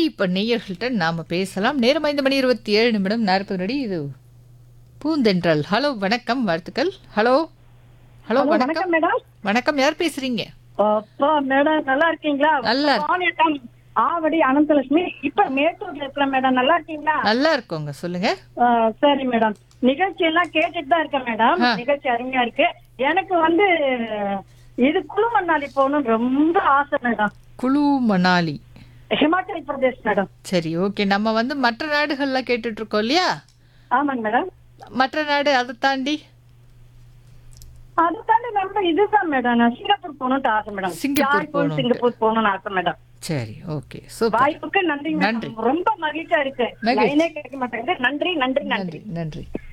இப்போ நேயர்கள்ட்ட நாம பேசலாம் நேரம் ஐந்து மணி இருபத்தி ஏழு நிமிடம் நாற்பது நொடி இது பூந்தென்றல் ஹலோ வணக்கம் வாழ்த்துக்கள் ஹலோ ஹலோ வணக்கம் வணக்கம் மேடம் வணக்கம் யார் பேசுறீங்க அப்பா மேடம் நல்லா இருக்கீங்களா நல்லா இருக்கு. வாணியக்கம் ஆவடி அனந்தலட்சுமி இப்ப மேட்டூர்ல இருக்கிறேன் மேடம் நல்லா இருக்கீங்களா நல்லா இருக்கோங்க சொல்லுங்க ஆ, சரி மேடம் நிகழ்ச்சி எல்லாம் கேட்டுட்டு தான் இருக்கேன் மேடம் ஆ. நிகழ்ச்சி அருமையா இருக்கு எனக்கு வந்து இது குழுமண்ணாலி போகணும்னு ரொம்ப ஆசை மேடம் குழு மணாலி ஹிமாச்சல் பிரதேஷ் மேடம் சரி ஓகே நம்ம வந்து மற்ற நாடுகள்லாம் கேட்டுட்டு இருக்கோம் இல்லையா ஆமாங்க மேடம் மற்ற நாடு அதை தாண்டி அது தாண்டி நம்ம இதுதான் மேடம் நான் சிங்கப்பூர் போகணும்னு ஆசை மேடம் சிங்கப்பூர் ஜாய்ப்பூர், போகணும்ட்டு. சிங்கப்பூர் போகணும்னு ஆசை மேடம் சரி ஓகே சூப்பர் வாய்ப்புக்கு நன்றி நன்றி. மேடம் ரொம்ப மகிழ்ச்சியா இருக்கு மகிழ்ச்சி. லைனே கேட்க மாட்டேங்குது நன்றி நன்றி நன்றி நன்றி நன்றி